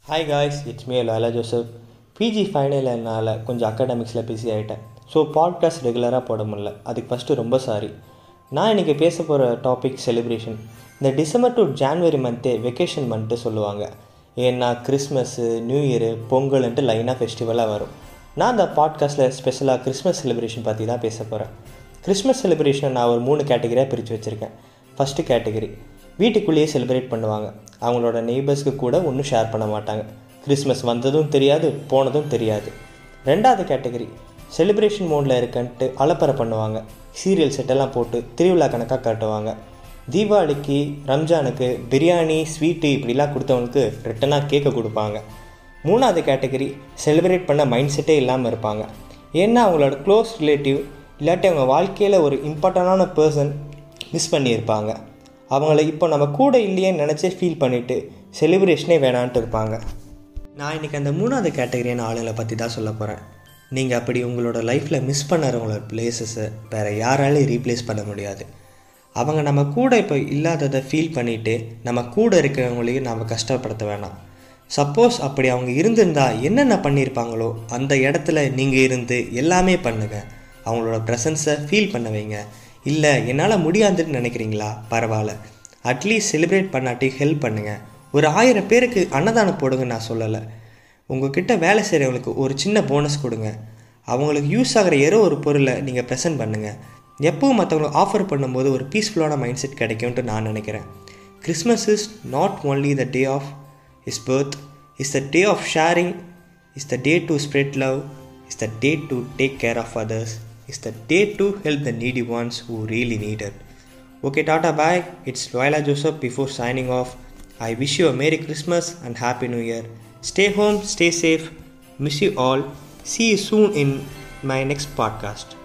Hi guys it's me Lala Joseph PG ஃபைனல்னால கொஞ்சம் அகாடமிக்ஸில் பிஸி ஆகிட்டேன் ஸோ பாட்காஸ்ட் ரெகுலராக போட முடியல அதுக்கு ஃபஸ்ட்டு ரொம்ப சாரி நான் இன்றைக்கி பேச போகிற டாபிக் செலிப்ரேஷன் இந்த டிசம்பர் டு ஜான்வரி மந்த்தே வெக்கேஷன் மந்த்து சொல்லுவாங்க ஏன்னா கிறிஸ்மஸ்ஸு நியூ இயரு பொங்கல்ன்ட்டு லைனாக ஃபெஸ்டிவலாக வரும் நான் அந்த பாட்காஸ்ட்டில் ஸ்பெஷலாக கிறிஸ்மஸ் செலிப்ரேஷன் பற்றி தான் பேச போகிறேன் கிறிஸ்மஸ் செலிப்ரேஷனை நான் ஒரு மூணு கேட்டகரியாக பிரித்து வச்சுருக்கேன் ஃபஸ்ட்டு கேட்டகரி வீட்டுக்குள்ளேயே செலிப்ரேட் பண்ணுவாங்க அவங்களோட நெய்பர்ஸ்க்கு கூட ஒன்றும் ஷேர் பண்ண மாட்டாங்க கிறிஸ்மஸ் வந்ததும் தெரியாது போனதும் தெரியாது ரெண்டாவது கேட்டகரி செலிப்ரேஷன் மோடில் இருக்கன்ட்டு அலப்பறை பண்ணுவாங்க சீரியல் செட்டெல்லாம் போட்டு திருவிழா கணக்காக காட்டுவாங்க தீபாவளிக்கு ரம்ஜானுக்கு பிரியாணி ஸ்வீட்டு இப்படிலாம் கொடுத்தவங்களுக்கு ரிட்டனாக கேக்கை கொடுப்பாங்க மூணாவது கேட்டகரி செலிப்ரேட் பண்ண மைண்ட் செட்டே இல்லாமல் இருப்பாங்க ஏன்னா அவங்களோட க்ளோஸ் ரிலேட்டிவ் இல்லாட்டி அவங்க வாழ்க்கையில் ஒரு இம்பார்ட்டண்டான பர்சன் மிஸ் பண்ணியிருப்பாங்க அவங்கள இப்போ நம்ம கூட இல்லையேன்னு நினச்சே ஃபீல் பண்ணிவிட்டு செலிப்ரேஷனே வேணான்ட்டு இருப்பாங்க நான் இன்றைக்கி அந்த மூணாவது கேட்டகரியான ஆளுங்களை பற்றி தான் சொல்ல போகிறேன் நீங்கள் அப்படி உங்களோட லைஃப்பில் மிஸ் பண்ணுறவங்களோட பிளேசஸை வேறு யாராலையும் ரீப்ளேஸ் பண்ண முடியாது அவங்க நம்ம கூட இப்போ இல்லாததை ஃபீல் பண்ணிவிட்டு நம்ம கூட இருக்கிறவங்களையும் நாம் கஷ்டப்படுத்த வேணாம் சப்போஸ் அப்படி அவங்க இருந்திருந்தா என்னென்ன பண்ணியிருப்பாங்களோ அந்த இடத்துல நீங்கள் இருந்து எல்லாமே பண்ணுங்கள் அவங்களோட ப்ரெசன்ஸை ஃபீல் பண்ண வைங்க இல்லை என்னால் முடியாதுன்னு நினைக்கிறீங்களா பரவாயில்ல அட்லீஸ்ட் செலிப்ரேட் பண்ணாட்டி ஹெல்ப் பண்ணுங்கள் ஒரு ஆயிரம் பேருக்கு அன்னதானம் போடுங்க நான் சொல்லலை உங்ககிட்ட வேலை செய்கிறவங்களுக்கு ஒரு சின்ன போனஸ் கொடுங்க அவங்களுக்கு யூஸ் ஆகிற ஏதோ ஒரு பொருளை நீங்கள் ப்ரெசென்ட் பண்ணுங்கள் எப்பவும் மற்றவங்களுக்கு ஆஃபர் பண்ணும்போது ஒரு பீஸ்ஃபுல்லான மைண்ட் செட் கிடைக்கும்ன்ட்டு நான் நினைக்கிறேன் Christmas is not only the day of is birth is the day of sharing is the day to spread love is the day to take care of others is the day to help the needy ones who really need it. Okay, Tata, bye. It's Loyola Joseph before signing off. I wish you a Merry Christmas and Happy New Year. Stay home, stay safe. Miss you all. See you soon in my next podcast.